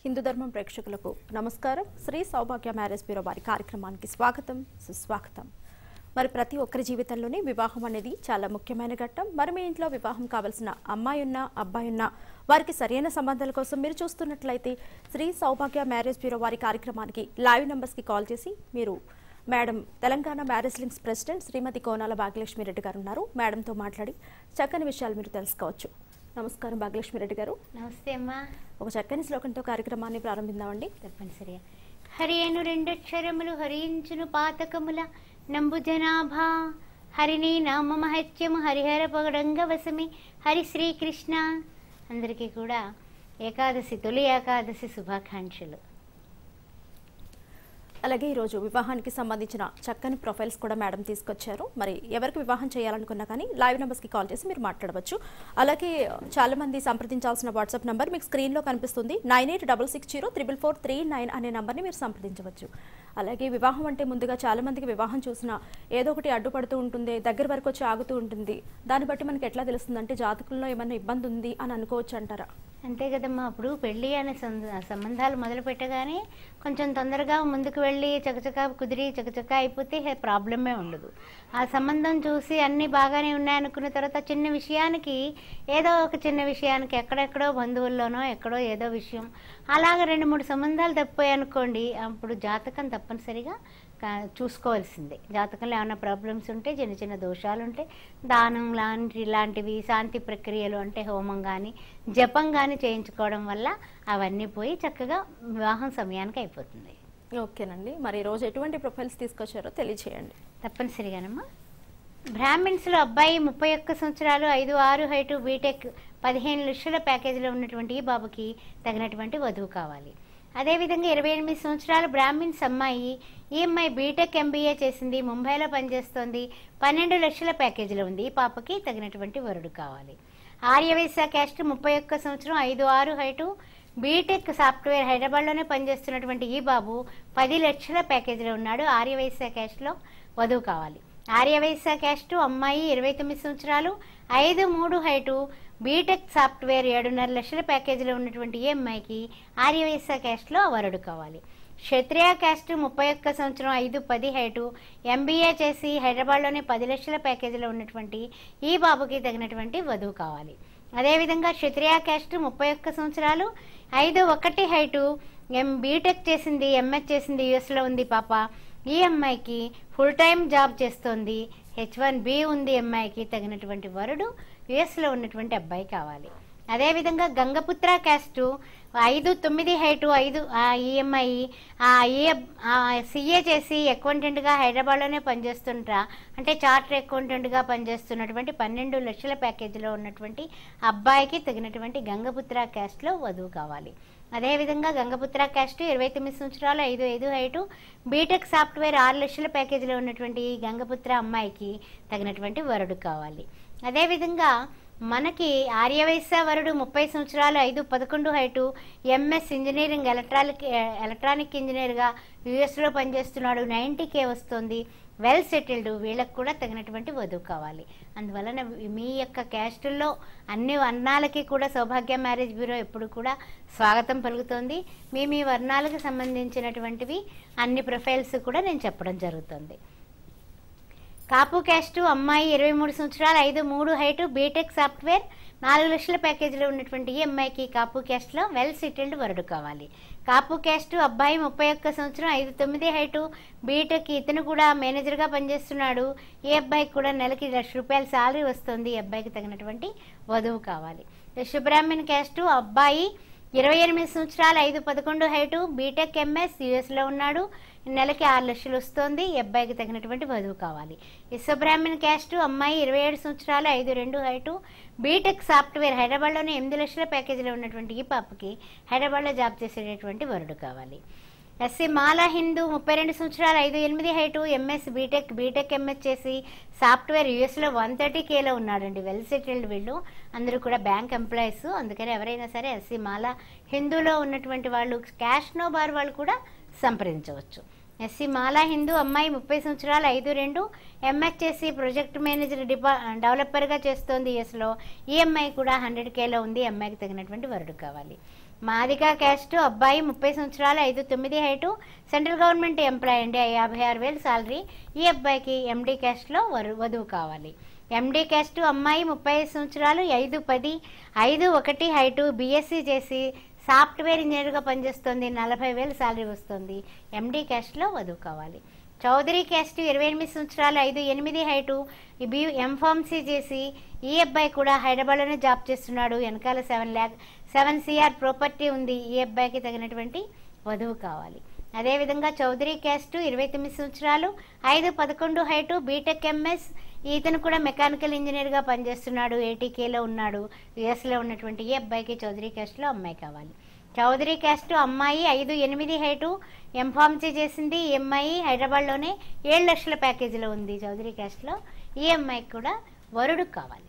హిందూ ధర్మం ప్రేక్షకులకు నమస్కారం శ్రీ సౌభాగ్య మ్యారేజ్ బ్యూరో వారి కార్యక్రమానికి స్వాగతం సుస్వాగతం మరి ప్రతి ఒక్కరి జీవితంలోనే వివాహం అనేది చాలా ముఖ్యమైన ఘట్టం మరి మీ ఇంట్లో వివాహం కావాల్సిన అమ్మాయి ఉన్నా అబ్బాయి ఉన్నా వారికి సరైన సంబంధాల కోసం మీరు చూస్తున్నట్లయితే శ్రీ సౌభాగ్య మ్యారేజ్ బ్యూరో వారి కార్యక్రమానికి లైవ్ నంబర్స్కి కాల్ చేసి మీరు madam Telangana marriage links president Srimathi Konala Bhagyalakshmi Reddy గారు ఉన్నారు మేడంతో మాట్లాడి చక్కని విషయాలు మీరు తెలుసుకోవచ్చు నమస్కారం భాగ్యలక్ష్మి రెడ్డి గారు నమస్తే అమ్మా ఒక చక్కని శ్లోకంతో కార్యక్రమాన్ని ప్రారంభిద్దామండి తప్పనిసరిగా హరి అను రెండక్షరములు హరించును పాతకముల నంబు జనాభా హరిని నామ మహత్యము హరిహర పగడంగ వసమి హరి శ్రీకృష్ణ అందరికీ కూడా ఏకాదశి తొలి ఏకాదశి శుభాకాంక్షలు అలాగే ఈరోజు వివాహానికి సంబంధించిన చక్కని ప్రొఫైల్స్ కూడా మేడం తీసుకొచ్చారు మరి ఎవరికి వివాహం చేయాలనుకున్నా కానీ లైవ్ నెంబర్స్కి కాల్ చేసి మీరు మాట్లాడవచ్చు అలాగే చాలా మంది సంప్రదించాల్సిన వాట్సాప్ నెంబర్ మీకు స్క్రీన్లో కనిపిస్తుంది nine eight double six zero triple four three nine అనే నెంబర్ని మీరు సంప్రదించవచ్చు అలాగే వివాహం అంటే ముందుగా చాలా మందికి వివాహం చూసినా ఏదో ఒకటి అడ్డుపడుతూ ఉంటుంది దగ్గర వరకు వచ్చి ఆగుతూ ఉంటుంది దాన్ని బట్టి మనకి ఎట్లా తెలుస్తుంది అంటే జాతకుల్లో ఏమైనా ఇబ్బంది ఉంది అని అనుకోవచ్చు అంటారా అంతే కదమ్మా అప్పుడు పెళ్ళి అనే సం- సంబంధాలు మొదలు పెట్టగానే కొంచెం తొందరగా ముందుకు వెళ్ళి చకచకా కుదిరి చకచకా అయిపోతే హే ప్రాబ్లమే ఉండదు ఆ సంబంధం చూసి అన్నీ బాగానే ఉన్నాయనుకున్న తర్వాత చిన్న విషయానికి ఏదో ఒక చిన్న విషయానికి ఎక్కడెక్కడో బంధువుల్లోనో ఎక్కడో ఏదో విషయం అలాగ రెండు మూడు సంబంధాలు తప్పాయి అనుకోండి అప్పుడు జాతకం తప్పనిసరిగా కా- చూసుకోవాల్సిందే జాతకంలో ఏమైనా ప్రాబ్లమ్స్ ఉంటే చిన్న చిన్న దోషాలు ఉంటే దానం లాంటి ఇలాంటివి శాంతి ప్రక్రియలు అంటే హోమం కానీ జపం కానీ చేయించుకోవడం వల్ల అవన్నీ పోయి చక్కగా వివాహం సమయానికి అయిపోతుంది ఓకేనండి మరి ఈరోజు ఎటువంటి ప్రొఫైల్స్ తీసుకొచ్చారో తెలియచేయండి తప్పనిసరిగానమ్మా బ్రాహ్మిన్స్లో అబ్బాయి ముప్పై ఒక్క సంవత్సరాలు ఐదు ఆరు హైటు బీటెక్ పదిహేను లక్షల ప్యాకేజీలో ఉన్నటువంటి ఈ బాబుకి తగినటువంటి వధువు కావాలి అదేవిధంగా ఇరవై ఎనిమిది సంవత్సరాల బ్రాహ్మిన్స్ అమ్మాయి ఈ అమ్మాయి బీటెక్ ఎంబీఏ చేసింది ముంబైలో పనిచేస్తోంది పన్నెండు లక్షల ప్యాకేజీలో ఉంది ఈ పాపకి తగినటువంటి వరుడు కావాలి ఆర్యవైశ్య క్యాస్ట్ ముప్పై ఒక్క సంవత్సరం ఐదు ఆరు హైటు బీటెక్ సాఫ్ట్వేర్ హైదరాబాద్లోనే పనిచేస్తున్నటువంటి ఈ బాబు పది లక్షల ప్యాకేజీలో ఉన్నాడు ఆర్యవైశ్య క్యాస్ట్లో వధువు కావాలి ఆర్యవైశ్య క్యాస్ట్ అమ్మాయి ఇరవై తొమ్మిది సంవత్సరాలు ఐదు మూడు హైటు బీటెక్ సాఫ్ట్వేర్ ఏడున్నర లక్షల ప్యాకేజీలో ఉన్నటువంటి ఈ అమ్మాయికి ఆర్యవైశ్య క్యాస్ట్లో వరుడు కావాలి క్షత్రియ క్యాస్ట్ ముప్పై ఒక్క సంవత్సరం ఐదు పది హైటు ఎంబీఏ చేసి హైదరాబాద్లోనే పది లక్షల ప్యాకేజీలో ఉన్నటువంటి ఈ బాబుకి తగినటువంటి వధువు కావాలి అదేవిధంగా క్షత్రియ క్యాస్ట్ ముప్పై ఒక్క సంవత్సరాలు ఐదు ఒకటి హైటు ఎం బీటెక్ చేసింది ఎంఎస్ చేసింది యుఎస్లో ఉంది పాప ఈ అమ్మాయికి ఫుల్ టైం జాబ్ చేస్తోంది హెచ్ వన్ బి ఉంది అమ్మాయికి తగినటువంటి వరుడు యుఎస్లో ఉన్నటువంటి అబ్బాయి కావాలి అదేవిధంగా గంగపుత్ర క్యాస్టు ఐదు తొమ్మిది హైటు ఐదు ఆ ఈఎంఐ సిఏ చేసి అకౌంటెంట్గా హైదరాబాద్లోనే పనిచేస్తుంటా అంటే చార్టర్ అకౌంటెంట్గా పనిచేస్తున్నటువంటి పన్నెండు లక్షల ప్యాకేజీలో ఉన్నటువంటి అబ్బాయికి తగినటువంటి గంగపుత్ర క్యాస్ట్లో వధువు కావాలి అదేవిధంగా గంగపుత్ర క్యాస్ట్ ఇరవై తొమ్మిది సంవత్సరాలు ఐదు ఐదు హైటు బీటెక్ సాఫ్ట్వేర్ ఆరు లక్షల ప్యాకేజీలో ఉన్నటువంటి ఈ గంగపుత్ర అమ్మాయికి తగినటువంటి వరుడు కావాలి అదేవిధంగా మనకి ఆర్యవైశ్య వరుడు ముప్పై సంవత్సరాలు ఐదు పదకొండు height MS engineering electronic electronic ఇంజనీర్గా యుఎస్లో పనిచేస్తున్నాడు నైంటీ కే వస్తుంది వెల్ సెటిల్డ్ వీళ్ళకి కూడా తగినటువంటి వధువు కావాలి అందువలన మీ యొక్క క్యాస్టుల్లో అన్ని వర్ణాలకి కూడా సౌభాగ్య మ్యారేజ్ బ్యూరో ఎప్పుడు కూడా స్వాగతం పలుకుతోంది మీ మీ వర్ణాలకు సంబంధించినటువంటివి అన్ని ప్రొఫైల్స్ కూడా నేను చెప్పడం జరుగుతుంది కాపు క్యాస్ట్ అమ్మాయి ఇరవై మూడు సంవత్సరాలు ఐదు మూడు హైటు బీటెక్ సాఫ్ట్వేర్ నాలుగు లక్షల ప్యాకేజీలో ఉన్నటువంటి ఈ అమ్మాయికి కాపు క్యాస్ట్లో వెల్ సెటిల్డ్ వరుడు కావాలి కాపు క్యాస్ట్ అబ్బాయి ముప్పై ఒక్క సంవత్సరం ఐదు తొమ్మిది హైటు బీటెక్ ఇతను కూడా మేనేజర్గా పనిచేస్తున్నాడు ఈ అబ్బాయికి కూడా నెలకి లక్ష రూపాయల శాలరీ వస్తుంది ఈ అబ్బాయికి తగినటువంటి వధువు కావాలి శుభ్రాహ్మణ్ క్యాస్ట్ అబ్బాయి ఇరవై ఎనిమిది సంవత్సరాలు ఐదు పదకొండు హైటు బీటెక్ ఎంఎస్ యుఎస్లో ఉన్నాడు నెలకి ఆరు లక్షలు వస్తుంది ఈ అబ్బాయికి తగినటువంటి వధువు కావాలి విశ్వబ్రాహ్మణ్ క్యాస్ట్ అమ్మాయి ఇరవై ఏడు సంవత్సరాలు ఐదు రెండు హైటు బీటెక్ సాఫ్ట్వేర్ హైదరాబాద్లోనే ఎనిమిది లక్షల ప్యాకేజీలో ఉన్నటువంటి ఈ పాపకి హైదరాబాద్లో జాబ్ చేసేటటువంటి వరుడు కావాలి ఎస్సీ మాలా హిందూ ముప్పై రెండు సంవత్సరాలు ఐదు ఎనిమిది height MS B Tech B Tech MS చేసి సాఫ్ట్వేర్ యూఎస్లో వన్ థర్టీ కేలో ఉన్నాడండి వెల్ సెటిల్డ్ వీళ్ళు అందరూ కూడా బ్యాంక్ ఎంప్లాయీస్ అందుకని ఎవరైనా సరే ఎస్సీ మాలా హిందూలో ఉన్నటువంటి వాళ్ళు క్యాష్ నో బార్ వాళ్ళు కూడా సంప్రదించవచ్చు ఎస్సీ మాలా హిందూ అమ్మాయి ముప్పై సంవత్సరాలు ఐదు రెండు ఎంహెచ్ఎస్సి ప్రాజెక్ట్ మేనేజర్ డిపా డెవలపర్గా చేస్తోంది ఎస్లో ఈ అమ్మాయి కూడా హండ్రెడ్ కేలో ఉంది ఈ అమ్మాయికి తగినటువంటి వరుడు కావాలి మాదిగా క్యాస్ట్ అబ్బాయి ముప్పై సంవత్సరాలు ఐదు తొమ్మిది హైటు సెంట్రల్ గవర్నమెంట్ ఎంప్లాయ్ అండి యాభై ఆరు వేలు శాలరీ ఈ అబ్బాయికి ఎండి క్యాస్ట్లో వరు వధువు కావాలి ఎండి క్యాస్ట్ అమ్మాయి ముప్పై ఐదు సంవత్సరాలు ఐదు పది ఐదు ఒకటి హైటు బీఎస్సీ చేసి సాఫ్ట్వేర్ ఇంజనీర్గా పనిచేస్తుంది నలభై వేలు శాలరీ వస్తుంది ఎండి క్యాస్ట్లో వధువు కావాలి చౌదరి క్యాస్ట్ ఇరవై ఎనిమిది సంవత్సరాలు ఐదు ఎనిమిది హైటు ఈ బీ ఎంఫార్మసీ చేసి ఈ అబ్బాయి కూడా హైదరాబాద్లోనే జాబ్ చేస్తున్నాడు వెనకాల seven lakh seven CR property ఉంది ఈ అబ్బాయికి తగినటువంటి వధువు కావాలి అదేవిధంగా చౌదరి క్యాస్ట్ ఇరవై తొమ్మిది సంవత్సరాలు ఐదు పదకొండు హైటు బీటెక్ ఎంఎస్ ఇతను కూడా మెకానికల్ ఇంజనీర్గా పనిచేస్తున్నాడు ఏటీకేలో ఉన్నాడు యుఎస్లో ఉన్నటువంటి ఈ అబ్బాయికి చౌదరి క్యాస్ట్లో అమ్మాయి కావాలి చౌదరి క్యాస్ట్ అమ్మాయి ఐదు ఎనిమిది హైటు ఎంఫార్మసీ చేసింది ఈ అమ్మాయి హైదరాబాద్లోనే ఏడు లక్షల ప్యాకేజీలో ఉంది చౌదరి క్యాస్ట్లో ఈ అమ్మాయికి కూడా వరుడు కావాలి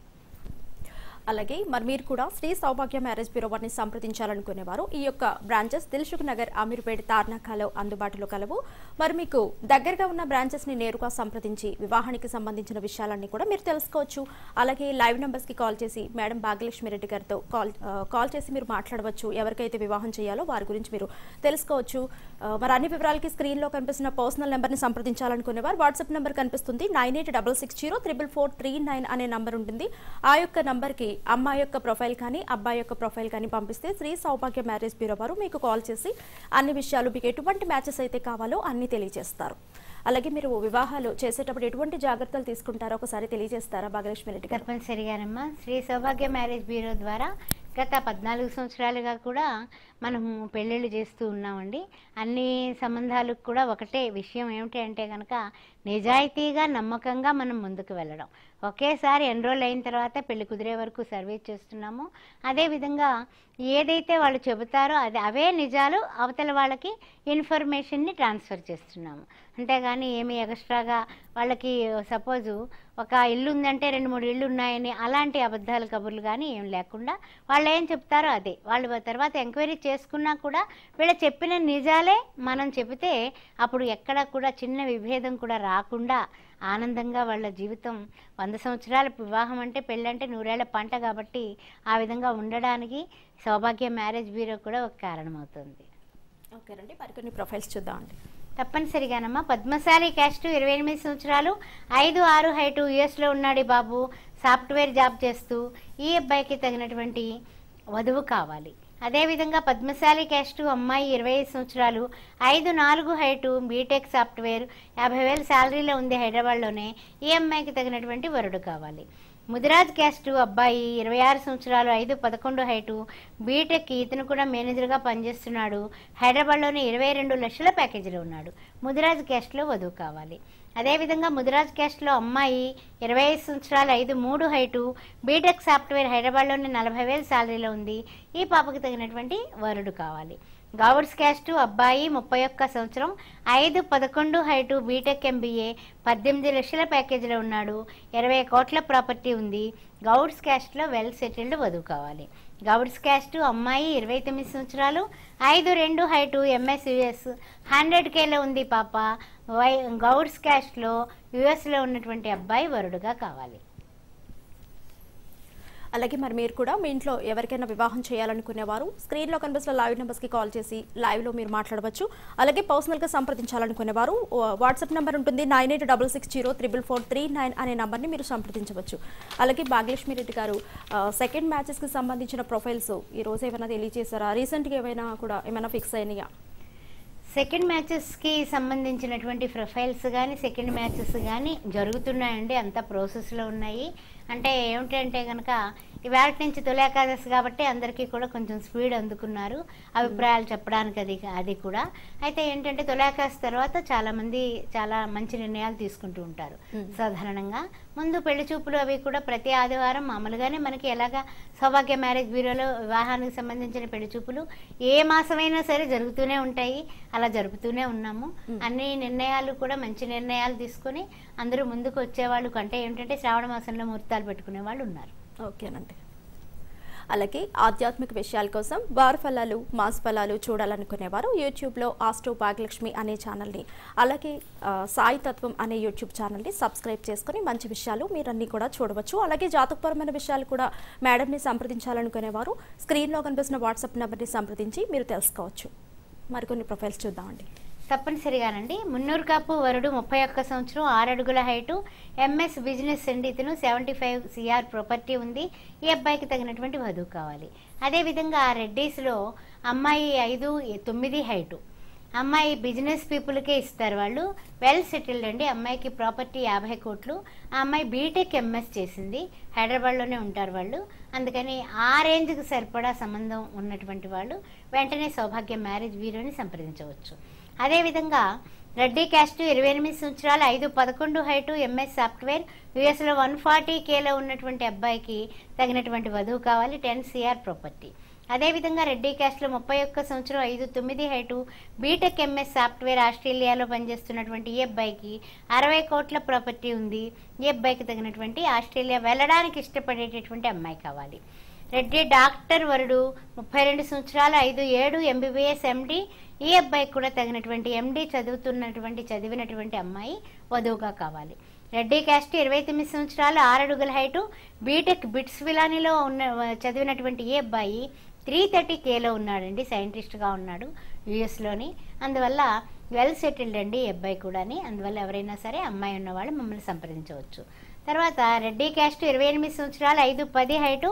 అలాగే మరి మీరు కూడా శ్రీ సౌభాగ్య మ్యారేజ్ బ్యూరో వారిని సంప్రదించాలనుకునేవారు ఈ యొక్క బ్రాంచెస్ దిల్సుఖ్ నగర్ అమీర్పేట్ తార్నాకాలో అందుబాటులో కలవు మరి మీకు దగ్గరగా ఉన్న బ్రాంచెస్ ని నేరుగా సంప్రదించి వివాహానికి సంబంధించిన విషయాలన్నీ కూడా మీరు తెలుసుకోవచ్చు అలాగే లైవ్ నెంబర్స్ కి కాల్ చేసి మేడం భాగ్యలక్ష్మి రెడ్డి గారితో కాల్ ఆ, కాల్ చేసి మీరు మాట్లాడవచ్చు ఎవరికైతే వివాహం చేయాలో వారి గురించి మీరు తెలుసుకోవచ్చు ఆ, మరి అన్ని వివరాలకి స్క్రీన్ లో కనిపిస్తున్న పర్సనల్ నెంబర్ ని సంప్రదించాలనుకునేవారు వాట్సాప్ నెంబర్ కనిపిస్తుంది nine eight double six zero triple four three nine అనే నంబర్ ఉంటుంది ఆ యొక్క నంబర్కి అమ్మాయి యొక్క ప్రొఫైల్ కానీ అబ్బాయి యొక్క ప్రొఫైల్ కానీ పంపిస్తే శ్రీ సౌభాగ్య మ్యారేజ్ బ్యూరో వారు మీకు కాల్ చేసి అన్ని విషయాలు మీకు ఎటువంటి మ్యాచెస్ అయితే కావాలో అన్ని తెలియజేస్తారు అలాగే మీరు వివాహాలు చేసేటప్పుడు ఎటువంటి జాగ్రత్తలు తీసుకుంటారో ఒకసారి తెలియజేస్తారా భాగ్యలక్ష్మి రెడ్డి గారు తప్పనిసరిగానమ్మా శ్రీ సౌభాగ్య మ్యారేజ్ బ్యూరో ద్వారా గత పద్నాలుగు సంవత్సరాలుగా కూడా మనము పెళ్ళిళ్ళు చేస్తూ ఉన్నామండి అన్ని సంబంధాలకు కూడా ఒకటే విషయం ఏమిటి అంటే కనుక నిజాయితీగా నమ్మకంగా మనం ముందుకు వెళ్ళడం ఒకేసారి ఎన్రోల్ అయిన తర్వాత పెళ్లి కుదిరే వరకు సర్వీస్ చేస్తున్నాము అదేవిధంగా ఏదైతే వాళ్ళు చెబుతారో అది అవే నిజాలు అవతల వాళ్ళకి ఇన్ఫర్మేషన్ని ట్రాన్స్ఫర్ చేస్తున్నాము అంతేగాని ఏమి ఎక్స్ట్రాగా వాళ్ళకి సపోజు ఒక ఇల్లు ఉందంటే రెండు మూడు ఇళ్ళు ఉన్నాయని అలాంటి అబద్ధాల కబుర్లు కానీ ఏం లేకుండా వాళ్ళు ఏం చెప్తారో అదే వాళ్ళు తర్వాత ఎంక్వైరీ చేసుకున్నా కూడా వీళ్ళు చెప్పిన నిజాలే మనం చెబితే అప్పుడు ఎక్కడ కూడా చిన్న విభేదం కూడా రాకుండా ఆనందంగా వాళ్ళ జీవితం వంద సంవత్సరాల వివాహం అంటే పెళ్ళంటే నూరేళ్ల పంట కాబట్టి ఆ విధంగా ఉండడానికి సౌభాగ్య మ్యారేజ్ బ్యూరో కూడా ఒక కారణమవుతుంది ఓకేనండి మరికొన్ని ప్రొఫైల్స్ చూద్దామండి తప్పనిసరిగానమ్మా పద్మశాలి క్యాస్ట్ ఇరవై ఎనిమిది సంవత్సరాలు ఐదు ఆరు హైటు యుఎస్లో ఉన్నాడు ఈ బాబు సాఫ్ట్వేర్ జాబ్ చేస్తూ ఈ అబ్బాయికి తగినటువంటి వధువు కావాలి అదేవిధంగా పద్మశాలి క్యాస్ట్ అమ్మాయి ఇరవై ఐదు సంవత్సరాలు ఐదు నాలుగు హైటు బీటెక్ సాఫ్ట్వేర్ యాభై వేలు శాలరీలో ఉంది హైదరాబాద్లోనే ఈ అమ్మాయికి తగినటువంటి వరుడు కావాలి ముదిరాజ్ క్యాస్ట్ అబ్బాయి ఇరవై ఆరు సంవత్సరాలు ఐదు పదకొండు హైటు బీటెక్ ఇతను కూడా మేనేజర్గా పనిచేస్తున్నాడు హైదరాబాద్లోనే ఇరవై రెండు లక్షల ప్యాకేజీలో ఉన్నాడు ముదిరాజ్ క్యాస్ట్లో వధువు కావాలి అదేవిధంగా ముదిరాజ్ క్యాస్ట్లో అమ్మాయి ఇరవై ఐదు సంవత్సరాలు ఐదు మూడు హైటు బీటెక్ సాఫ్ట్వేర్ హైదరాబాద్లోనే నలభై వేలు శాలరీలో ఉంది ఈ పాపకు తగినటువంటి వరుడు కావాలి గౌడ్స్ క్యాస్ట్ అబ్బాయి ముప్పై ఒక్క సంవత్సరం ఐదు పదకొండు హైటు బీటెక్ ఎంబీఏ పద్దెనిమిది లక్షల ప్యాకేజీలో ఉన్నాడు ఇరవై కోట్ల ప్రాపర్టీ ఉంది గౌడ్స్ క్యాస్ట్లో వెల్ సెటిల్డ్ వధువు కావాలి గౌడ్స్ క్యాస్ట్ అమ్మాయి ఇరవై తొమ్మిది సంవత్సరాలు ఐదు రెండు హైటు ఎంఎస్ యుఎస్ హండ్రెడ్ కేలో ఉంది పాప వై గౌడ్స్ క్యాస్ట్లో యుఎస్లో ఉన్నటువంటి అబ్బాయి వరుడుగా కావాలి అలాగే మరి మీరు కూడా మీ ఇంట్లో ఎవరికైనా వివాహం చేయాలనుకునేవారు స్క్రీన్లో కనిపిస్తున్న లైవ్ నెంబర్స్కి కాల్ చేసి లైవ్లో మీరు మాట్లాడవచ్చు అలాగే పర్సనల్గా సంప్రదించాలనుకునేవారు వా- వాట్సాప్ నెంబర్ ఉంటుంది nine eight double six zero triple four three nine అనే నెంబర్ని మీరు సంప్రదించవచ్చు అలాగే భాగ్యలక్ష్మి రెడ్డి గారు ఆ, సెకండ్ మ్యాచెస్కి సంబంధించిన ప్రొఫైల్స్ ఈ రోజు ఏమైనా తెలియజేశారా రీసెంట్గా ఏమైనా కూడా ఏమైనా ఫిక్స్ అయినాయా సెకండ్ మ్యాచెస్కి సంబంధించినటువంటి ప్రొఫైల్స్ కానీ సెకండ్ మ్యాచెస్ కానీ జరుగుతున్నాయండి అంతా ప్రాసెస్లో ఉన్నాయి అంటే ఏమిటంటే కనుక ఇవాళ నుంచి తొలి ఏకాదశి కాబట్టి అందరికీ కూడా కొంచెం స్పీడ్ అందుకున్నారు అభిప్రాయాలు చెప్పడానికి అది అది కూడా అయితే ఏంటంటే తొలి ఏకాదశి తర్వాత చాలామంది చాలా మంచి నిర్ణయాలు తీసుకుంటూ ఉంటారు Hmm. సాధారణంగా ముందు పెళ్లి చూపులు అవి కూడా ప్రతి ఆదివారం మామూలుగానే మనకి ఎలాగా సౌభాగ్య మ్యారేజ్ బ్యూరోలో వివాహానికి సంబంధించిన పెళ్లి చూపులు ఏ మాసమైనా సరే జరుగుతూనే ఉంటాయి అలా జరుపుతూనే ఉన్నాము Mm. అన్ని నిర్ణయాలు కూడా మంచి నిర్ణయాలు తీసుకొని అందరూ ముందుకు వచ్చేవాళ్ళు అంటే ఏంటంటే శ్రావణ మాసంలో ముహూర్తాలు పెట్టుకునే వాళ్ళు ఉన్నారు ఓకేనండి అలాగే ఆధ్యాత్మిక విషయాల కోసం వార ఫలాలు మాస్ ఫలాలు చూడాలనుకునేవారు యూట్యూబ్లో ఆస్ట్రో భాగ్యలక్ష్మి అనే ఛానల్ని అలాగే ఆ, సాయి తత్వం అనే యూట్యూబ్ ఛానల్ని సబ్స్క్రైబ్ చేసుకుని మంచి విషయాలు మీరన్నీ కూడా చూడవచ్చు అలాగే జాతకపరమైన విషయాలు కూడా మేడంని సంప్రదించాలనుకునేవారు స్క్రీన్లో కనిపిస్తున్న వాట్సాప్ నెంబర్ని సంప్రదించి మీరు తెలుసుకోవచ్చు మరికొన్ని ప్రొఫైల్స్ చూద్దామండి తప్పనిసరిగానండి మున్నూరు కాపు వరుడు ముప్పై ఒక్క సంవత్సరం ఆరు అడుగుల హైటు ఎంఎస్ బిజినెస్ అండి ఇతను సెవెంటీ ఫైవ్ సిఆర్ ప్రాపర్టీ ఉంది ఈ అబ్బాయికి తగినటువంటి వధువు కావాలి అదేవిధంగా రెడ్డీస్లో అమ్మాయి ఐదు తొమ్మిది హైటు అమ్మాయి బిజినెస్ పీపుల్కే ఇస్తారు వాళ్ళు వెల్ సెటిల్డ్ అండి అమ్మాయికి ప్రాపర్టీ యాభై కోట్లు ఆ అమ్మాయి బీటెక్ ఎంఎస్ చేసింది హైదరాబాద్లోనే ఉంటారు వాళ్ళు అందుకని ఆ రేంజ్కి సరిపడా సంబంధం ఉన్నటువంటి వాళ్ళు వెంటనే సౌభాగ్య మ్యారేజ్ బ్యూరోని సంప్రదించవచ్చు అదేవిధంగా రెడ్డి క్యాస్ట్ ఇరవై ఎనిమిది సంవత్సరాలు ఐదు పదకొండు హైటు ఎంఎస్ సాఫ్ట్వేర్ యుఎస్లో వన్ ఫార్టీ కేలో ఉన్నటువంటి అబ్బాయికి తగినటువంటి వధువు కావాలి టెన్ సిఆర్ ప్రాపర్టీ అదేవిధంగా రెడ్డి క్యాస్ట్లో ముప్పై ఒక్క సంవత్సరం ఐదు తొమ్మిది హైటు బీటెక్ ఎంఎస్ సాఫ్ట్వేర్ ఆస్ట్రేలియాలో పనిచేస్తున్నటువంటి ఈ అబ్బాయికి అరవై కోట్ల ప్రాపర్టీ ఉంది ఈ అబ్బాయికి తగినటువంటి ఆస్ట్రేలియా వెళ్ళడానికి ఇష్టపడేటటువంటి అమ్మాయి కావాలి రెడ్డి డాక్టర్ వరుడు ముప్పై రెండు సంవత్సరాలు ఐదు ఏడు ఎంబీబీఎస్ ఎండి ఈ అబ్బాయికి కూడా తగినటువంటి ఎండి చదువుతున్నటువంటి చదివినటువంటి అమ్మాయి వధువుగా కావాలి రెడ్డి క్యాస్ట్ ఇరవై తొమ్మిది సంవత్సరాలు ఆరడుగుల హైటు బీటెక్ బిట్స్ విలానీలో ఉన్న చదివినటువంటి ఈ అబ్బాయి త్రీ థర్టీ కేలో ఉన్నాడండి సైంటిస్ట్గా ఉన్నాడు యుఎస్లోని అందువల్ల వెల్ సెటిల్డ్ అండి ఈ అబ్బాయి కూడాని అందువల్ల ఎవరైనా సరే అమ్మాయి ఉన్నవాళ్ళు మమ్మల్ని సంప్రదించవచ్చు తర్వాత రెడ్డి క్యాస్ట్ ఇరవై ఎనిమిది సంవత్సరాలు ఐదు పది height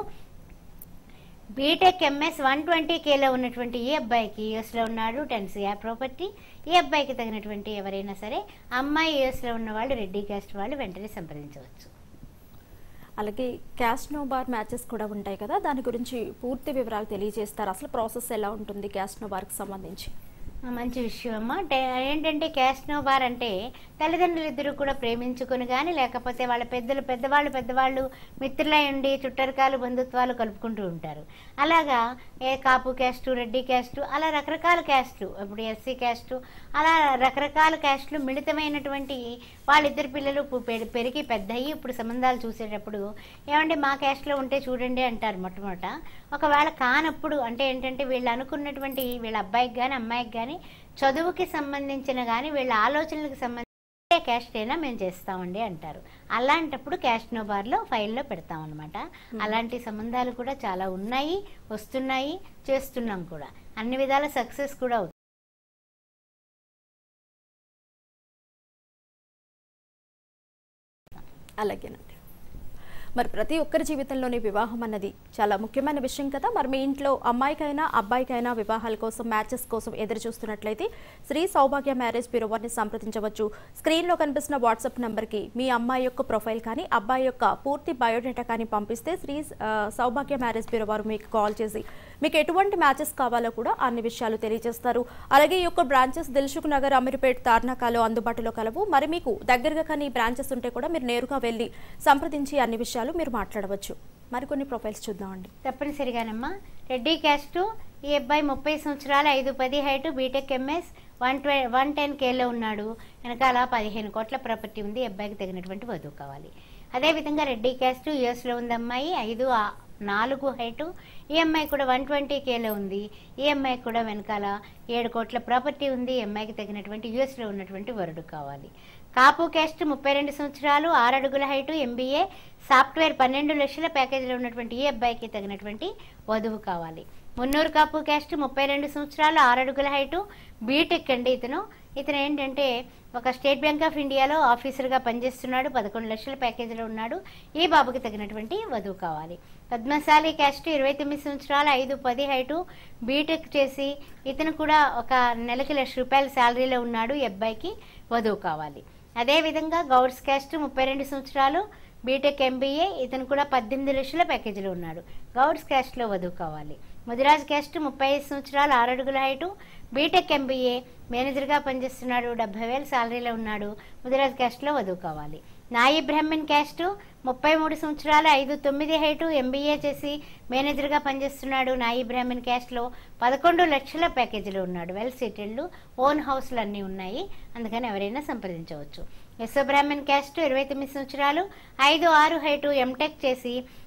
B Tech MS one twenty కేలో ఉన్నటువంటి ఈ అబ్బాయికి యూఎస్లో ఉన్నాడు టెన్ సిఆర్ ప్రాపర్టీ ఈ అబ్బాయికి తగినటువంటి ఎవరైనా సరే అమ్మాయి యూఎస్లో ఉన్న వాళ్ళు రెడ్డి క్యాస్ట్ వాళ్ళు వెంటనే సంప్రదించవచ్చు అలాగే క్యాస్ట్ నో బార్ మ్యాచెస్ కూడా ఉంటాయి కదా దాని గురించి పూర్తి వివరాలు తెలియజేస్తారు అసలు ప్రాసెస్ ఎలా ఉంటుంది క్యాస్ట్ నో బార్కి సంబంధించి మంచి విషయం అమ్మా టే- ఏంటంటే క్యాస్ట్ నో బార్ అంటే తల్లిదండ్రులు ఇద్దరు కూడా ప్రేమించుకుని కానీ లేకపోతే వాళ్ళ పెద్దలు పెద్దవాళ్ళు పెద్దవాళ్ళు మిత్రులై ఉండి చుట్టరికాలు బంధుత్వాలు కలుపుకుంటూ ఉంటారు అలాగా ఏ కాపు క్యాస్టు రెడ్డి క్యాస్టు అలా రకరకాల క్యాస్ట్లు ఇప్పుడు ఎస్సీ క్యాస్టు అలా రకరకాల క్యాస్ట్లు మిళితమైనటువంటి వాళ్ళిద్దరు పిల్లలు పు- పె- పెరిగి పెద్దయి ఇప్పుడు సంబంధాలు చూసేటప్పుడు ఏమంటే మా క్యాస్ట్లో ఉంటే చూడండి అంటారు మొట్టమొదట ఒకవేళ కానప్పుడు అంటే ఏంటంటే వీళ్ళు అనుకున్నటువంటి వీళ్ళ అబ్బాయికి కానీ అమ్మాయికి కానీ చదువుకి సంబంధించిన కానీ వీళ్ళ ఆలోచనలకు సంబంధించిన క్యాస్ట్ అయినా మేము చేస్తామండి అంటారు అలాంటప్పుడు క్యాస్ట్ నోబార్లో ఫైల్లో పెడతాం అనమాట అలాంటి సంబంధాలు కూడా చాలా ఉన్నాయి వస్తున్నాయి చేస్తున్నాం కూడా అన్ని విధాల సక్సెస్ కూడా అవుతుంది అలాగేనండి మరి ప్రతి ఒక్కరి జీవితంలోని వివాహం అన్నది చాలా ముఖ్యమైన విషయం కదా మరి మీ ఇంట్లో అమ్మాయికైనా అబ్బాయికైనా వివాహాల కోసం మ్యాచెస్ కోసం ఎదురు చూస్తున్నట్లయితే శ్రీ సౌభాగ్య మ్యారేజ్ బ్యూరో వారిని సంప్రదించవచ్చు స్క్రీన్లో కనిపిస్తున్న వాట్సాప్ నెంబర్కి మీ అమ్మాయి యొక్క ప్రొఫైల్ కానీ అబ్బాయి యొక్క పూర్తి బయోడేటా కానీ పంపిస్తే శ్రీ ఆ, సౌభాగ్య మ్యారేజ్ బ్యూరో వారు మీకు కాల్ చేసి మీకు ఎటువంటి మ్యాచెస్ కావాలో కూడా అన్ని విషయాలు తెలియజేస్తారు అలాగే ఈ యొక్క బ్రాంచెస్ దిల్సుఖ్ నగర్ అమీర్పేట్ తార్నాకాలో అందుబాటులో కలవు మరి మీకు దగ్గరగా కానీ ఈ బ్రాంచెస్ ఉంటే కూడా మీరు నేరుగా వెళ్ళి సంప్రదించి అన్ని విషయాలు మీరు మాట్లాడవచ్చు మరికొన్ని ప్రొఫైల్స్ చూద్దామండి తప్పనిసరిగానమ్మా రెడ్డి క్యాస్ట్ ఈ అబ్బాయి ముప్పై సంవత్సరాలు ఐదు పది హైట్ బీటెక్ ఎంఎస్ వన్ ట్వె వన్ టెన్ కేలో ఉన్నాడు వెనకాల పదిహేను కోట్ల ప్రాపర్టీ ఉంది ఈ అబ్బాయికి తగినటువంటి వధువు కావాలి అదేవిధంగా రెడ్డి క్యాస్ట్ యుఎస్లో ఉంది అమ్మాయి ఐదు ఆ- నాలుగు హైటు ఈ అమ్మాయి కూడా వన్ ట్వంటీ కేలో ఉంది ఈ అమ్మాయి కూడా వెనకాల ఏడు కోట్ల ప్రాపర్టీ ఉంది ఈ అమ్మాయికి తగినటువంటి యుఎస్లో ఉన్నటువంటి వరుడు కావాలి కాపు క్యాస్ట్ ముప్పై రెండు సంవత్సరాలు ఆరు అడుగుల హైటు ఎంబీఏ సాఫ్ట్వేర్ పన్నెండు లక్షల ప్యాకేజీలో ఉన్నటువంటి ఈ అబ్బాయికి తగినటువంటి వధువు కావాలి మున్నూరు కాపు క్యాస్ట్ ముప్పై రెండు సంవత్సరాలు ఆరు అడుగుల హైటు బీటెక్ అండి ఇతను ఇతను ఏంటంటే ఒక స్టేట్ బ్యాంక్ ఆఫ్ ఇండియాలో ఆఫీసర్గా పనిచేస్తున్నాడు పదకొండు లక్షల ప్యాకేజీలో ఉన్నాడు ఈ బాబుకి తగినటువంటి వధువు కావాలి పద్మశాలి క్యాస్ట్ ఇరవై తొమ్మిది సంవత్సరాలు ఐదు పది హైటు బీటెక్ చేసి ఇతను కూడా ఒక నెలకి లక్ష రూపాయల శాలరీలో ఉన్నాడు ఈ అబ్బాయికి వధువు కావాలి అదేవిధంగా గౌడ్స్ క్యాస్ట్ ముప్పై రెండు సంవత్సరాలు బీటెక్ ఎంబీఏ ఇతను కూడా పద్దెనిమిది లక్షల ప్యాకేజీలో ఉన్నాడు గౌడ్స్ క్యాస్ట్లో వధువు కావాలి ముదిరాజ్ క్యాస్ట్ ముప్పై ఐదు సంవత్సరాలు ఆరు అడుగుల హైటు బీటెక్ ఎంబీఏ మేనేజర్గా పనిచేస్తున్నాడు డెబ్బై వేల శాలరీలో ఉన్నాడు ముదిరాజ్ క్యాస్ట్లో వధువు కావాలి నాయి బ్రహ్మణ్ క్యాస్ట్ ముప్పై మూడు సంవత్సరాలు ఐదు తొమ్మిది హైటు ఎంబీఏ చేసి మేనేజర్గా పనిచేస్తున్నాడు నాయి బ్రాహ్మణ్ క్యాస్ట్లో పదకొండు లక్షల ప్యాకేజీలో ఉన్నాడు వెల్ సెటిల్డ్ ఓన్ హౌస్లు అన్నీ ఉన్నాయి అందుకని ఎవరైనా సంప్రదించవచ్చు యశో బ్రాహ్మణ్ క్యాస్ట్ ఇరవై తొమ్మిది సంవత్సరాలు ఐదు ఆరు హైటు ఎంటెక్ చేసి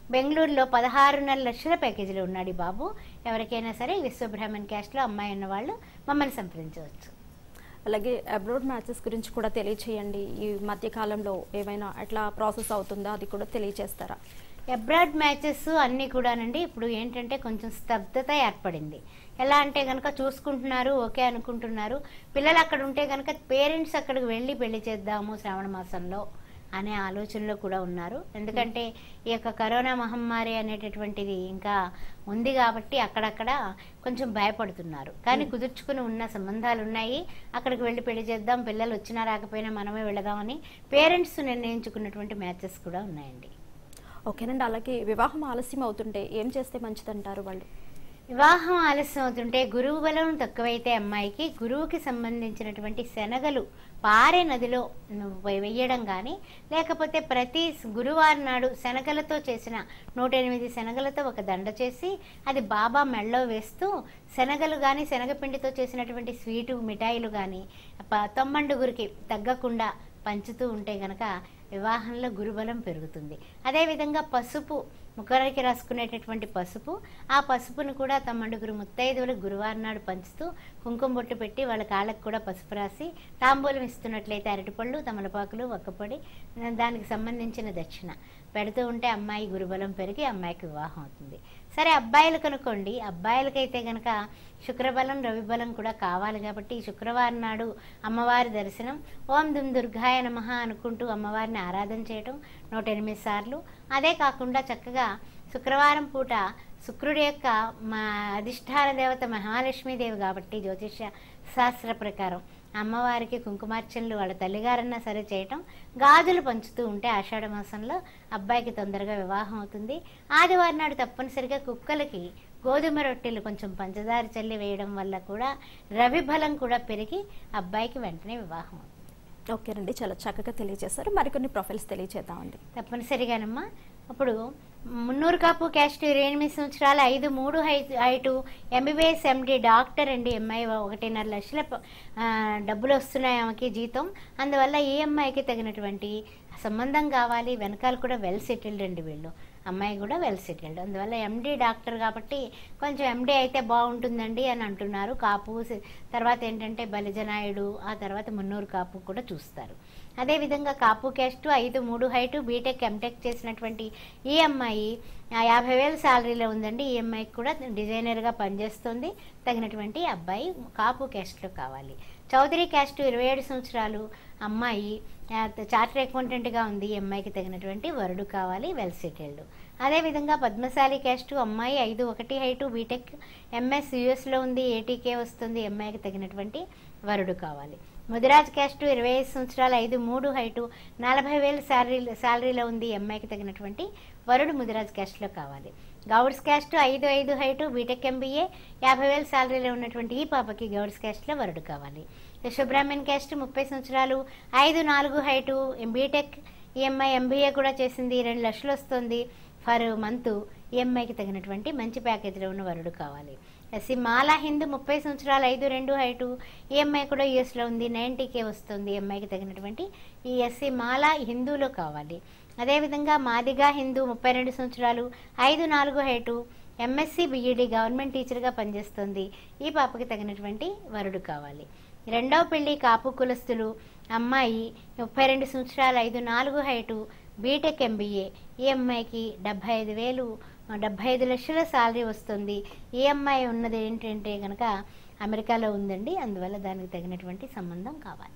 బెంగళూరులో పదహారున్నర లక్షల ప్యాకేజీలో ఉన్నాడు ఈ బాబు ఎవరికైనా సరే విశ్వబ్రాహ్మణ్ క్యాస్ట్లో అమ్మాయి ఉన్న వాళ్ళు మమ్మల్ని సంప్రదించవచ్చు అలాగే అబ్రోడ్ మ్యాచెస్ గురించి కూడా తెలియచేయండి ఈ మధ్య కాలంలో ఏమైనా ఎట్లా ప్రాసెస్ అవుతుందో అది కూడా తెలియచేస్తారా అబ్రాడ్ మ్యాచెస్ అన్నీ కూడానండి ఇప్పుడు ఏంటంటే కొంచెం స్తబ్దత ఏర్పడింది ఎలా అంటే కనుక చూసుకుంటున్నారు ఓకే అనుకుంటున్నారు పిల్లలు అక్కడ ఉంటే కనుక పేరెంట్స్ అక్కడికి వెళ్ళి పెళ్లి చేద్దాము శ్రావణ మాసంలో అనే ఆలోచనలో కూడా ఉన్నారు ఎందుకంటే ఈ యొక్క కరోనా మహమ్మారి అనేటటువంటిది ఇంకా ఉంది కాబట్టి అక్కడక్కడ కొంచెం భయపడుతున్నారు కానీ కుదుర్చుకుని ఉన్న సంబంధాలు ఉన్నాయి అక్కడికి వెళ్ళి పెళ్లి చేద్దాం పిల్లలు వచ్చినా రాకపోయినా మనమే వెళదామని పేరెంట్స్ నిర్ణయించుకున్నటువంటి మ్యాచెస్ కూడా ఉన్నాయండి ఓకేనండి అలాగే వివాహం ఆలస్యం అవుతుంటే ఏం చేస్తే మంచిదంటారు వాళ్ళు వివాహం ఆలస్యం అవుతుంటే గురువు బలం తక్కువైతే అమ్మాయికి గురువుకి సంబంధించినటువంటి శనగలు పారే నదిలో వె- వెయ్యడం కానీ లేకపోతే ప్రతి గురువారం నాడు శనగలతో చేసిన నూట ఎనిమిది శనగలతో ఒక దండ చేసి అది బాబా మెళ్ళో వేస్తూ శనగలు కానీ శనగపిండితో చేసినటువంటి స్వీటు మిఠాయిలు కానీ ప- తొమ్మండుగురికి తగ్గకుండా పంచుతూ ఉంటే గనక వివాహంలో గురుబలం పెరుగుతుంది అదేవిధంగా పసుపు ముఖరికి రాసుకునేటటువంటి పసుపు ఆ పసుపును కూడా తమ్మండుగురు ముత్తైదువులు గురువారం నాడు పంచుతూ కుంకుమ బొట్టు పెట్టి వాళ్ళ కాళ్ళకు కూడా పసుపు రాసి తాంబూలం ఇస్తున్నట్లయితే అరటిపళ్ళు తమలపాకులు ఒక్కపొడి దానికి సంబంధించిన దక్షిణ పెడుతూ ఉంటే అమ్మాయి గురుబలం పెరిగి అమ్మాయికి వివాహం అవుతుంది సరే అబ్బాయిలు కనుకోండి అబ్బాయిలకైతే గనక శుక్రబలం రవిబలం కూడా కావాలి కాబట్టి ఈ శుక్రవారం నాడు అమ్మవారి దర్శనం ఓం దుమ్ దుర్గాయ నమః అనుకుంటూ అమ్మవారిని ఆరాధన చేయటం నూట ఎనిమిది సార్లు అదే కాకుండా చక్కగా శుక్రవారం పూట శుక్రుడి యొక్క మా అధిష్టాన దేవత మహాలక్ష్మీదేవి కాబట్టి జ్యోతిష శాస్త్ర ప్రకారం అమ్మవారికి కుంకుమార్చనలు వాళ్ళ తల్లిగారన్నా సరే చేయటం గాజులు పంచుతూ ఉంటే ఆషాఢ మాసంలో అబ్బాయికి తొందరగా వివాహం అవుతుంది ఆదివారం నాడు తప్పనిసరిగా కుక్కలకి గోధుమ రొట్టెలు కొంచెం పంచదార చల్లి వేయడం వల్ల కూడా రవి బలం కూడా పెరిగి అబ్బాయికి వెంటనే వివాహం అవుతుంది ఓకేనండి చాలా చక్కగా తెలియజేశారు మరికొన్ని ప్రొఫైల్స్ తెలియజేద్దామండి తప్పనిసరిగానమ్మా అప్పుడు మున్నూరు కాపు క్యాస్ట్ ఇరవై ఎనిమిది సంవత్సరాల ఐదు మూడు హై- హైటు ఎంబీబీఎస్ ఎండి డాక్టర్ అండి ఎంఐ ఒకటిన్నర లక్షల ప- ఆ, డబ్బులు వస్తున్నాయి ఆమెకి జీతం అందువల్ల ఈ అమ్మాయికి తగినటువంటి సంబంధం కావాలి వెనకాల కూడా వెల్ సెటిల్డ్ అండి వీళ్ళు అమ్మాయి కూడా వెల్ సెటిల్డ్ అందువల్ల ఎండి డాక్టర్ కాబట్టి కొంచెం ఎండి అయితే బాగుంటుందండి అని అంటున్నారు కాపు సి- తర్వాత ఏంటంటే బలిజనాయుడు ఆ తర్వాత మున్నూరు కాపు కూడా చూస్తారు అదేవిధంగా కాపు క్యాస్ట్ ఐదు మూడు హైటు బీటెక్ ఎంటెక్ చేసినటువంటి ఈ అమ్మాయి ఆ, యాభై వేలు శాలరీలో ఉందండి ఈ అమ్మాయికి కూడా డిజైనర్గా పనిచేస్తుంది తగినటువంటి అబ్బాయి కాపు క్యాస్ట్లో కావాలి చౌదరి క్యాస్ట్ ఇరవై ఏడు సంవత్సరాలు అమ్మాయి ఆ, చార్టర్ అకౌంటెంట్గా ఉంది ఈ అమ్మాయికి తగినటువంటి వరుడు కావాలి వెల్ సెటిల్డ్ అదేవిధంగా పద్మశాలి క్యాస్ట్ అమ్మాయి ఐదు ఒకటి హైటు బీటెక్ ఎంఎస్ యుఎస్లో ఉంది ఏటీకే వస్తుంది ఈ అమ్మాయికి తగినటువంటి వరుడు కావాలి ముదిరాజ్ క్యాస్ట్ ఇరవై ఐదు సంవత్సరాలు ఐదు మూడు హైటు నలభై వేలు శాలరీ శాలరీలో ఉంది ఈ అమ్మాయికి తగినటువంటి వరుడు ముదిరాజ్ క్యాస్ట్లో కావాలి గౌడ్స్ క్యాస్ట్ ఐదు ఐదు హైటు బీటెక్ ఎంబీఏ యాభై వేలు శాలరీలో ఉన్నటువంటి ఈ పాపకి గౌడ్స్ క్యాస్ట్లో వరుడు కావాలి యశోబ్రాహ్మణ్ క్యాస్ట్ ముప్పై సంవత్సరాలు ఐదు నాలుగు హైటు బీటెక్ ఈఎంఐ ఎంబీఏ కూడా చేసింది రెండు లక్షలు వస్తుంది ఫర్ మంత్ ఈఎంఐకి తగినటువంటి మంచి ప్యాకేజీలో ఉన్న వరుడు కావాలి ఎస్సీ మాలా హిందూ ముప్పై సంవత్సరాలు ఐదు రెండు హైటు ఈఎంఐ కూడా యూఎస్లో ఉంది నైంటీకే వస్తుంది ఈఎంఐకి తగినటువంటి ఈ ఎస్సీ మాలా హిందూలో కావాలి అదేవిధంగా మాదిగా హిందూ ముప్పై రెండు సంవత్సరాలు ఐదు నాలుగు హైటు ఎంఎస్సి బిఈడి గవర్నమెంట్ టీచర్గా పనిచేస్తుంది ఈ పాపకి తగినటువంటి వరుడు కావాలి రెండవ పెళ్లి కాపు కులస్తులు అమ్మాయి ముప్పై రెండు సంవత్సరాలు ఐదు నాలుగు హైటు బీటెక్ ఎంబీఏ ఈ అమ్మాయికి డెబ్బై ఐదు వేలు డెబ్బై ఐదు లక్షల శాలరీ వస్తుంది ఈ అమ్మాయి ఉన్నది ఏంటంటే కనుక అమెరికాలో ఉందండి అందువల్ల దానికి తగినటువంటి సంబంధం కావాలి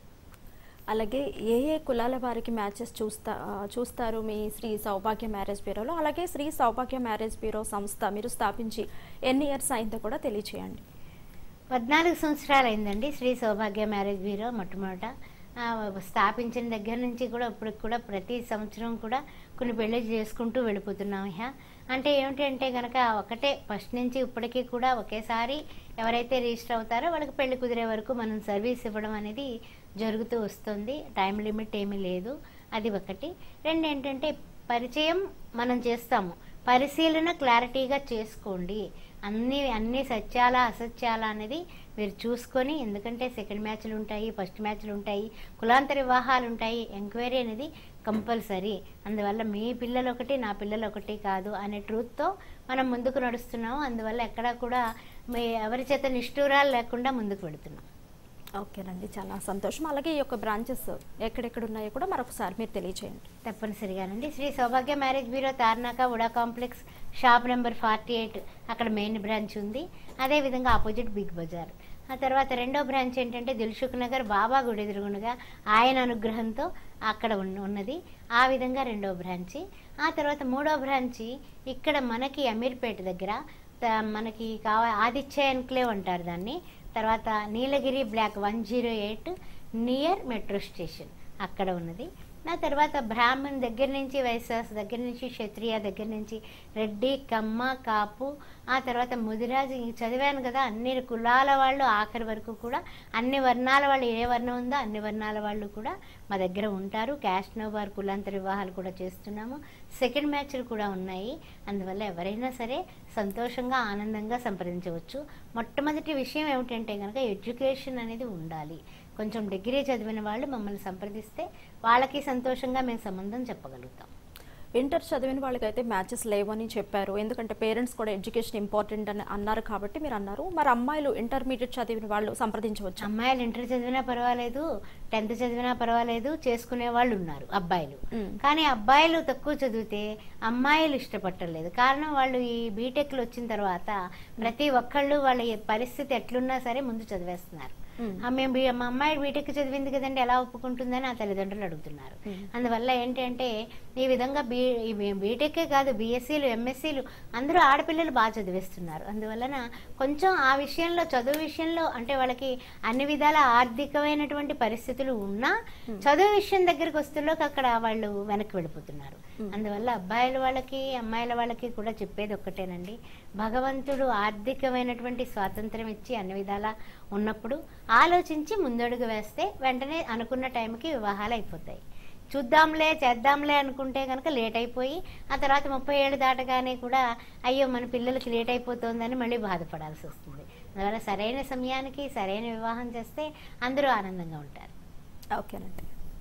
అలాగే ఏ ఏ కులాల వారికి మ్యాచెస్ చూస్తా ఆ, చూస్తారు మీ శ్రీ సౌభాగ్య మ్యారేజ్ బ్యూరోలో అలాగే శ్రీ సౌభాగ్య మ్యారేజ్ బ్యూరో సంస్థ మీరు స్థాపించి ఎన్ని ఇయర్స్ అయిందో కూడా తెలియచేయండి పద్నాలుగు సంవత్సరాలు అయిందండి శ్రీ సౌభాగ్య మ్యారేజ్ బ్యూరో మొట్టమొదట ఆ, స్థాపించిన దగ్గర నుంచి కూడా ఇప్పటికి కూడా ప్రతి సంవత్సరం కూడా కొన్ని పెళ్లి చేసుకుంటూ వెళ్ళిపోతున్నాం ఇహ అంటే ఏమిటంటే కనుక ఒకటే ఫస్ట్ నుంచి ఇప్పటికీ కూడా ఒకేసారి ఎవరైతే రిజిస్టర్ అవుతారో వాళ్ళకి పెళ్లి కుదిరే వరకు మనం సర్వీస్ ఇవ్వడం అనేది జరుగుతూ వస్తుంది టైం లిమిట్ ఏమీ లేదు అది ఒకటి రెండు ఏంటంటే పరిచయం మనం చేస్తాము పరిశీలన క్లారిటీగా చేసుకోండి అన్ని అన్ని సత్యాలా అసత్యాలా అనేది మీరు చూసుకొని ఎందుకంటే సెకండ్ మ్యాచ్లు ఉంటాయి ఫస్ట్ మ్యాచ్లు ఉంటాయి కులాంతర వివాహాలు ఉంటాయి ఎంక్వైరీ అనేది కంపల్సరీ అందువల్ల మీ పిల్లలు ఒకటి నా పిల్లలు ఒకటి కాదు అనే ట్రూత్తో మనం ముందుకు నడుస్తున్నాము అందువల్ల ఎక్కడా కూడా మీ ఎవరి చేత నిష్ఠూరాలు లేకుండా ముందుకు వెళుతున్నాం ఓకేనండి చాలా సంతోషం అలాగే ఈ యొక్క బ్రాంచెస్ ఎక్కడెక్కడ ఉన్నాయో కూడా మరొకసారి మీరు తెలియచేయండి తప్పనిసరిగానండి Sri Soubhagya marriage bureau Tarnaka HUDA complex shop number forty eight అక్కడ మెయిన్ బ్రాంచ్ ఉంది అదేవిధంగా ఆపోజిట్ బిగ్ బజార్ ఆ తర్వాత రెండో బ్రాంచ్ ఏంటంటే దిల్సుఖ్ నగర్ బాబా గుడి ఎదురుగుండగా ఆయన అనుగ్రహంతో అక్కడ ఉన్న ఉన్నది ఆ విధంగా రెండో బ్రాంచి ఆ తర్వాత మూడో బ్రాంచి ఇక్కడ మనకి అమీర్పేట దగ్గర త- మనకి కావ ఆదిత్య ఎన్క్లేవ్ అంటారు దాన్ని తర్వాత Nilagiri block one zero eight near metro station అక్కడ ఉన్నది నా తర్వాత బ్రాహ్మణ్ దగ్గర నుంచి వైశ్యాస్ దగ్గర నుంచి క్షత్రియ దగ్గర నుంచి రెడ్డి కమ్మ కాపు ఆ తర్వాత ముదిరాజు ఇంక చదివాను కదా అన్ని కులాల వాళ్ళు ఆఖరి వరకు కూడా అన్ని వర్ణాల వాళ్ళు ఏ వర్ణం ఉందో అన్ని వర్ణాల వాళ్ళు కూడా మా దగ్గర ఉంటారు క్యాస్ట్ నోబార్ కులాంతర వివాహాలు కూడా చేస్తున్నాము సెకండ్ మ్యాచ్లు కూడా ఉన్నాయి అందువల్ల ఎవరైనా సరే సంతోషంగా ఆనందంగా సంప్రదించవచ్చు మొట్టమొదటి విషయం ఏమిటంటే కనుక ఎడ్యుకేషన్ అనేది ఉండాలి కొంచెం డిగ్రీ చదివిన వాళ్ళు మమ్మల్ని సంప్రదిస్తే వాళ్ళకి సంతోషంగా మేము సంబంధం చెప్పగలుగుతాం ఇంటర్ చదివిన వాళ్ళకైతే మ్యాచెస్ లేవని చెప్పారు ఎందుకంటే పేరెంట్స్ కూడా ఎడ్యుకేషన్ ఇంపార్టెంట్ అని అన్నారు కాబట్టి మీరు అన్నారు మరి అమ్మాయిలు ఇంటర్మీడియట్ చదివిన వాళ్ళు సంప్రదించవచ్చు అమ్మాయిలు ఇంటర్ చదివినా పర్వాలేదు టెన్త్ చదివినా పర్వాలేదు చేసుకునే వాళ్ళు ఉన్నారు అబ్బాయిలు మ్. కానీ అబ్బాయిలు తక్కువ చదివితే అమ్మాయిలు ఇష్టపట్టలేదు కారణం వాళ్ళు ఈ బీటెక్లు వచ్చిన తర్వాత ప్రతి ఒక్కళ్ళు వాళ్ళ ఈ పరిస్థితి ఎట్లున్నా సరే ముందు చదివేస్తున్నారు మ్. ఆ మేము బీ- మా అమ్మాయి బీటెక్ చదివింది కదండి ఎలా ఒప్పుకుంటుందని ఆ తల్లిదండ్రులు అడుగుతున్నారు మ్. అందువల్ల ఏంటంటే ఈ విధంగా బీ ఈ బీ- బీటెక్కే కాదు బీఎస్సీలు ఎంఎస్సీలు అందరూ ఆడపిల్లలు బాగా చదివిస్తున్నారు అందువలన కొంచెం ఆ విషయంలో చదువు విషయంలో అంటే వాళ్ళకి అన్ని విధాల ఆర్థికమైనటువంటి పరిస్థితులు ఉన్నా చదువు విషయం దగ్గరికి వస్తులోకి అక్కడ వాళ్ళు వెనక్కి వెళ్ళిపోతున్నారు మ్. అందువల్ల అబ్బాయిల వాళ్ళకి అమ్మాయిల వాళ్ళకి కూడా చెప్పేది ఒక్కటేనండి భగవంతుడు ఆర్థికమైనటువంటి స్వాతంత్రం ఇచ్చి అన్ని విధాలా ఉన్నప్పుడు ఆలోచించి ముందడుగు వేస్తే వెంటనే అనుకున్న టైంకి వివాహాలు అయిపోతాయి చూద్దాంలే చేద్దాంలే అనుకుంటే కనుక లేట్ అయిపోయి ఆ తర్వాత ముప్పై ఏళ్ళు దాటగానే కూడా అయ్యో మన పిల్లలకి లేట్ అయిపోతుందని మళ్ళీ బాధపడాల్సి వస్తుంది అందువల్ల సరైన సమయానికి సరైన వివాహం చేస్తే అందరూ ఆనందంగా ఉంటారు ఓకేనండి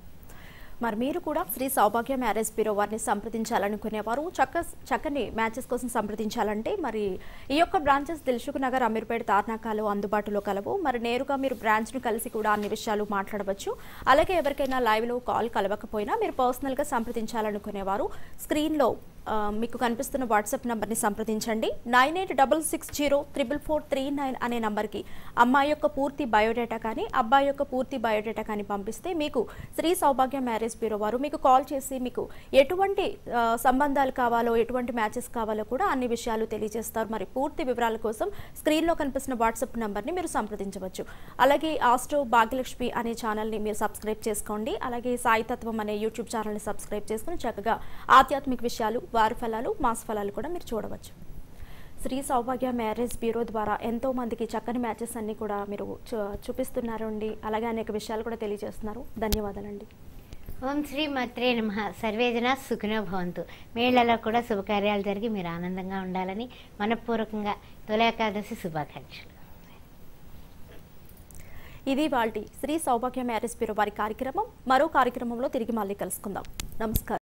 మరి మీరు కూడా శ్రీ సౌభాగ్య మ్యారేజ్ బ్యూరో వారిని సంప్రదించాలనుకునేవారు చక్క చక్కని మ్యాచెస్ కోసం సంప్రదించాలంటే మరి ఈ యొక్క బ్రాంచెస్ దిల్సుఖ్ నగర్ అమీర్పేట తార్నాకాలు అందుబాటులో కలవు మరి నేరుగా మీరు బ్రాంచ్ను కలిసి కూడా అన్ని విషయాలు మాట్లాడవచ్చు అలాగే ఎవరికైనా లైవ్లో కాల్ కలవకపోయినా మీరు పర్సనల్గా సంప్రదించాలనుకునేవారు స్క్రీన్లో ఆ, మీకు కనిపిస్తున్న వాట్సాప్ నంబర్ని సంప్రదించండి nine eight double six zero triple four three nine అనే నంబర్కి అమ్మాయి యొక్క పూర్తి బయోడేటా కానీ అబ్బాయి యొక్క పూర్తి బయోడేటా కానీ పంపిస్తే మీకు శ్రీ సౌభాగ్య మ్యారేజ్ బ్యూరో వారు మీకు కాల్ చేసి మీకు ఎటువంటి ఆ, సంబంధాలు కావాలో ఎటువంటి మ్యాచెస్ కావాలో కూడా అన్ని విషయాలు తెలియజేస్తారు మరి పూర్తి వివరాల కోసం స్క్రీన్లో కనిపిస్తున్న వాట్సాప్ నంబర్ని మీరు సంప్రదించవచ్చు అలాగే ఆస్ట్రో భాగ్యలక్ష్మి అనే ఛానల్ని మీరు సబ్స్క్రైబ్ చేసుకోండి అలాగే సాయితత్వం అనే యూట్యూబ్ ఛానల్ని సబ్స్క్రైబ్ చేసుకుని చక్కగా ఆధ్యాత్మిక విషయాలు వారి ఫలాలు మాస్ ఫలాలు కూడా మీరు చూడవచ్చు శ్రీ సౌభాగ్య మ్యారేజ్ బ్యూరో ద్వారా ఎంతో మందికి చక్కని మ్యాచెస్ అన్ని కూడా మీరు చూ- చూపిస్తున్నారు అండి అలాగే అనేక విషయాలు కూడా తెలియజేస్తున్నారు ధన్యవాదాలండి ఓం శ్రీ మత్రే నమ సర్వేజన సుఖినో భవంతు మేళ్లలో కూడా శుభకార్యాలు జరిగి మీరు ఆనందంగా ఉండాలని మనపూర్వకంగా తొలేకాదశి శుభాకాంక్షలు ఇది వాళ్ళ శ్రీ సౌభాగ్య మ్యారేజ్ బ్యూరో వారి కార్యక్రమం మరో కార్యక్రమంలో తిరిగి మళ్ళీ కలుసుకుందాం నమస్కారం